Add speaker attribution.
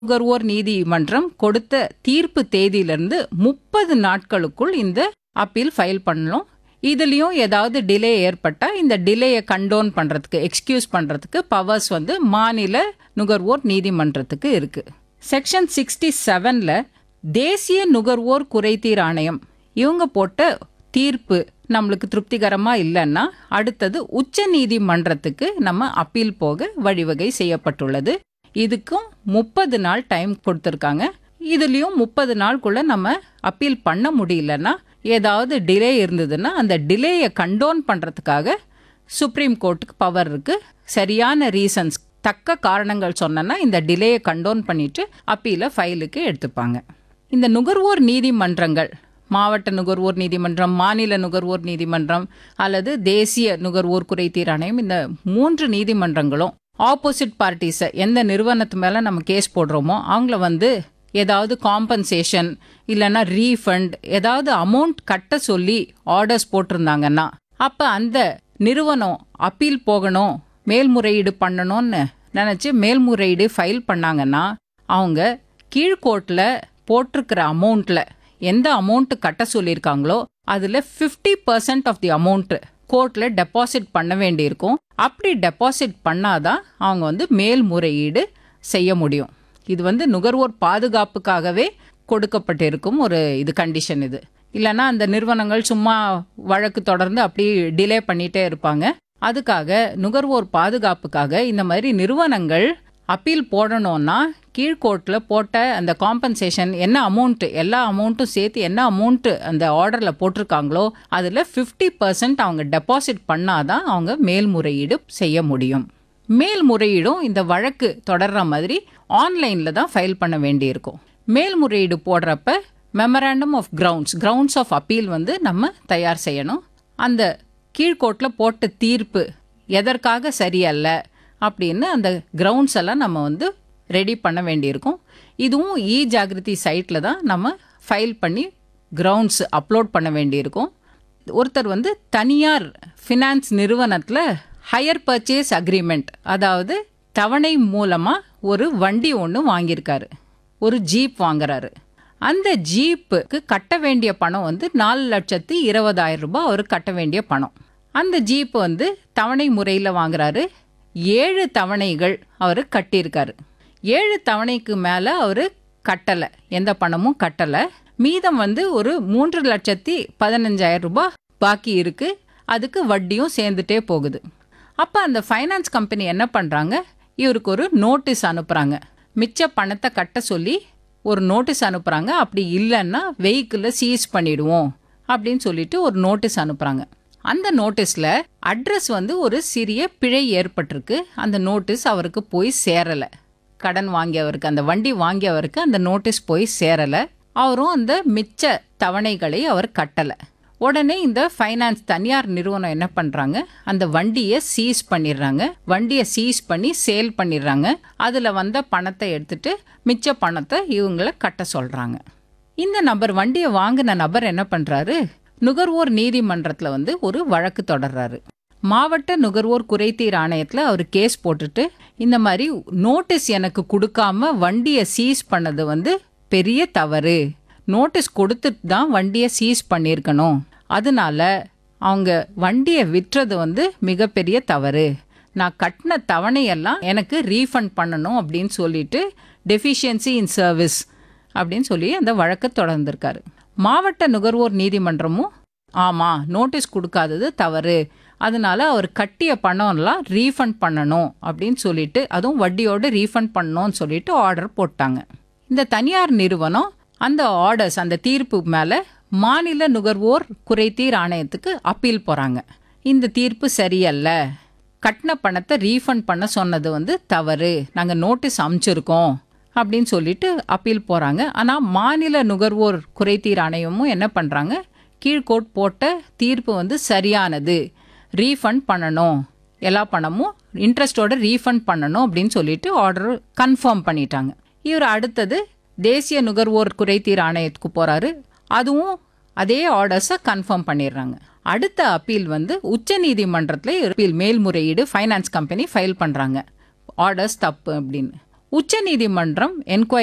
Speaker 1: நுகர்வோர் நீதிமன்றம் கொடுத்த தீர்ப்பு தேதியிலிருந்து முப்பது நாட்களுக்குள் இந்த அப்பீல் ஃபைல் பண்ணணும் இதுலயும் ஏதாவது டிலே ஏற்பட்டா இந்த டிலேயை கண்டோன் பண்றதுக்கு எக்ஸ்கியூஸ் பண்றதுக்கு பவர்ஸ் வந்து மாநில நுகர்வோர் நீதிமன்றத்துக்கு இருக்கு செக்ஷன் சிக்ஸ்டி செவன்ல தேசிய நுகர்வோர் குறைதீர் ஆணையம் இவங்க போட்ட தீர்ப்பு நம்மளுக்கு திருப்திகரமா இல்லைன்னா அடுத்தது உச்ச நீதிமன்றத்துக்கு நம்ம அப்பீல் போக வழிவகை செய்யப்பட்டுள்ளது இதுக்கும் முப்பது நாள் டைம் கொடுத்துருக்காங்க இதுலயும் முப்பது நாளுக்குள்ள நம்ம அப்பீல் பண்ண முடியலன்னா ஏதாவது டிலே இருந்ததுன்னா அந்த டிலேயை கண்டோன் பண்றதுக்காக சுப்ரீம் கோர்ட்டுக்கு பவர் இருக்கு சரியான ரீசன்ஸ் தக்க காரணங்கள் சொன்னனா இந்த டிலேயை கண்டோன் பண்ணிட்டு அப்பீல ஃபைலுக்கு எடுத்துப்பாங்க இந்த நுகர்வோர் நீதிமன்றங்கள் மாவட்ட நுகர்வோர் நீதிமன்றம் மாநில நுகர்வோர் நீதிமன்றம் அல்லது தேசிய நுகர்வோர் குறைதீர் ஆணையம் இந்த மூன்று நீதிமன்றங்களும் ஆப்போசிட் பார்ட்டிஸை எந்த நிறுவனத்து மேலே நம்ம கேஸ் போடுறோமோ அவங்கள வந்து ஏதாவது காம்பன்சேஷன் இல்லைன்னா ரீஃபண்ட் ஏதாவது அமௌண்ட் கட்ட சொல்லி ஆர்டர்ஸ் போட்டிருந்தாங்கன்னா அப்போ அந்த நிறுவனம் அப்பீல் போகணும் மேல்முறையீடு பண்ணணும்னு நினச்சி மேல்முறையீடு ஃபைல் பண்ணாங்கன்னா அவங்க கீழ்கோர்ட்டில் போட்டிருக்கிற அமௌண்ட்டில் எந்த அமௌண்ட் கட்ட சொல்லியிருக்காங்களோ அதில் fifty percent of the amount கோர்ட்டில் டெபாசிட் பண்ண வேண்டியிருக்கும் அப்படி டெபாசிட் பண்ணாதான் அவங்க வந்து மேல்முறையீடு செய்ய முடியும் இது வந்து நுகர்வோர் பாதுகாப்புக்காகவே கொடுக்கப்பட்டிருக்கும் ஒரு இது கண்டிஷன் இது இல்லைன்னா அந்த நிறுவனங்கள் சும்மா வழக்கு தொடர்ந்து அப்படி டிலே பண்ணிட்டே இருப்பாங்க அதுக்காக நுகர்வோர் பாதுகாப்புக்காக இந்த மாதிரி நிறுவனங்கள் அப்பீல் போடணும்னா கீழ்கோர்ட்டில் போட்ட அந்த காம்பன்சேஷன் என்ன அமௌண்ட்டு எல்லா அமௌண்ட்டும் சேர்த்து என்ன அமௌண்ட்டு அந்த ஆர்டரில் போட்டிருக்காங்களோ அதில் ஃபிஃப்டி பர்சன்ட் அவங்க டெபாசிட் பண்ணாதான் அவங்க மேல்முறையீடு செய்ய முடியும் மேல்முறையீடும் இந்த வழக்கு தொடர்ற மாதிரி ஆன்லைனில் தான் ஃபைல் பண்ண வேண்டியிருக்கும் மேல்முறையீடு போடுறப்ப memorandum of grounds grounds of appeal வந்து நம்ம தயார் செய்யணும் அந்த கீழ்கோர்ட்டில் போட்ட தீர்ப்பு எதற்காக சரியல்ல அப்படின்னு அந்த கிரவுண்ட்ஸ் எல்லாம் நம்ம வந்து ரெடி பண்ண வேண்டியிருக்கும் இதுவும் இ ஜாகிருதி சைட்டில் தான் நம்ம ஃபைல் பண்ணி கிரவுண்ட்ஸ் அப்லோட் பண்ண வேண்டியிருக்கும் ஒருத்தர் வந்து தனியார் ஃபினான்ஸ் நிறுவனத்தில் ஹையர் பர்ச்சேஸ் அக்ரிமெண்ட் அதாவது தவணை மூலமாக ஒரு வண்டி ஒன்று வாங்கியிருக்காரு ஒரு ஜீப் வாங்குறாரு அந்த ஜீப்புக்கு கட்ட வேண்டிய பணம் வந்து நாலு லட்சத்தி இருபதாயிரம் ரூபாய் அவர் கட்ட வேண்டிய பணம் அந்த ஜீப் வந்து தவணை முறையில் வாங்குறாரு ஏழு தவணைகள் அவர் கட்டியிருக்காரு ஏழு தவணைக்கு மேலே அவர் கட்டலை எந்த பணமும் கட்டலை மீதம் வந்து ஒரு மூன்று லட்சத்தி பதினஞ்சாயிரம் ரூபாய் பாக்கி இருக்கு அதுக்கு வட்டியும் சேர்ந்துட்டே போகுது அப்போ அந்த ஃபைனான்ஸ் கம்பெனி என்ன பண்ணுறாங்க இவருக்கு ஒரு நோட்டீஸ் அனுப்புகிறாங்க மிச்ச பணத்தை கட்ட சொல்லி ஒரு நோட்டீஸ் அனுப்புகிறாங்க அப்படி இல்லைன்னா வெஹிக்கிளை சீஸ் பண்ணிடுவோம் அப்படின்னு சொல்லிட்டு ஒரு நோட்டீஸ் அனுப்புகிறாங்க அந்த நோட்டீஸில் அட்ரஸ் வந்து ஒரு சிறிய பிழை ஏற்பட்டிருக்கு அந்த நோட்டீஸ் அவருக்கு போய் சேரலை கடன் வாங்கியவருக்கு அந்த வண்டி வாங்கியவருக்கு அந்த நோட்டீஸ் போய் சேரலை அவரும் அந்த மிச்ச தவணைகளை அவர் கட்டலை உடனே இந்த ஃபைனான்ஸ் தனியார் நிறுவனம் என்ன பண்ணுறாங்க அந்த வண்டியை சீஸ் பண்ணிடுறாங்க வண்டியை சீஸ் பண்ணி சேல் பண்ணிடுறாங்க அதில் வந்த பணத்தை எடுத்துட்டு மிச்ச பணத்தை இவங்களை கட்ட சொல்கிறாங்க இந்த நபர் வண்டியை வாங்கின நபர் என்ன பண்ணுறாரு நுகர்வோர் நீதிமன்றத்தில் வந்து ஒரு வழக்கு தொடர்றாரு மாவட்ட நுகர்வோர் குறைதீர் ஆணையத்தில் அவர் கேஸ் போட்டுட்டு இந்த மாதிரி நோட்டீஸ் எனக்கு கொடுக்காம வண்டியை சீஸ் பண்ணது வந்து பெரிய தவறு நோட்டீஸ் கொடுத்துட்டு தான் வண்டியை சீஸ் பண்ணியிருக்கணும் அதனால அவங்க வண்டியை விற்றது வந்து மிகப்பெரிய தவறு நான் கட்டின தவணையெல்லாம் எனக்கு ரீஃபண்ட் பண்ணணும் அப்படின்னு சொல்லிட்டு டெஃபிஷியன்சி இன் சர்வீஸ் அப்படின்னு சொல்லி அந்த வழக்கு தொடர்ந்திருக்காரு மாவட்ட நுகர்வோர் நீதிமன்றமும் ஆமாம் நோட்டீஸ் கொடுக்காதது தவறு அதனால அவர் கட்டிய பணம்லாம் ரீஃபண்ட் பண்ணணும் அப்படின்னு சொல்லிட்டு அதுவும் வட்டியோடு ரீஃபண்ட் பண்ணணும்னு சொல்லிட்டு ஆர்டர் போட்டாங்க இந்த தனியார் நிறுவனம் அந்த ஆர்டர்ஸ் அந்த தீர்ப்பு மேலே மாநில நுகர்வோர் குறைதீர் ஆணையத்துக்கு அப்பீல் போகிறாங்க இந்த தீர்ப்பு சரியல்ல கட்டின பணத்தை ரீஃபண்ட் பண்ண சொன்னது வந்து தவறு நாங்கள் நோட்டீஸ் அமுச்சிருக்கோம் அப்படின்னு சொல்லிட்டு அப்பீல் போகிறாங்க ஆனால் மாநில நுகர்வோர் குறைதீர் ஆணையமும் என்ன பண்ணுறாங்க கீழ்கோர்ட் போட்ட தீர்ப்பு வந்து சரியானது ரீஃபண்ட் பண்ணணும் எல்லா பணமும் இன்ட்ரெஸ்டோட ரீஃபண்ட் பண்ணணும் அப்படின்னு சொல்லிட்டு ஆர்டர் கன்ஃபார்ம் பண்ணிட்டாங்க இவர் அடுத்தது தேசிய நுகர்வோர் குறைதீர் ஆணையத்துக்கு போகிறாரு அதுவும் அதே ஆர்டர்ஸை கன்ஃபார்ம் பண்ணிடுறாங்க அடுத்த அப்பீல் வந்து உச்ச நீதிமன்றத்தில் அப்பீல் மேல்முறையீடு ஃபைனான்ஸ் கம்பெனி ஃபைல் பண்ணுறாங்க ஆர்டர்ஸ் தப்பு அப்படின்னு உச்சநீதிமன்றம் என்கொயரி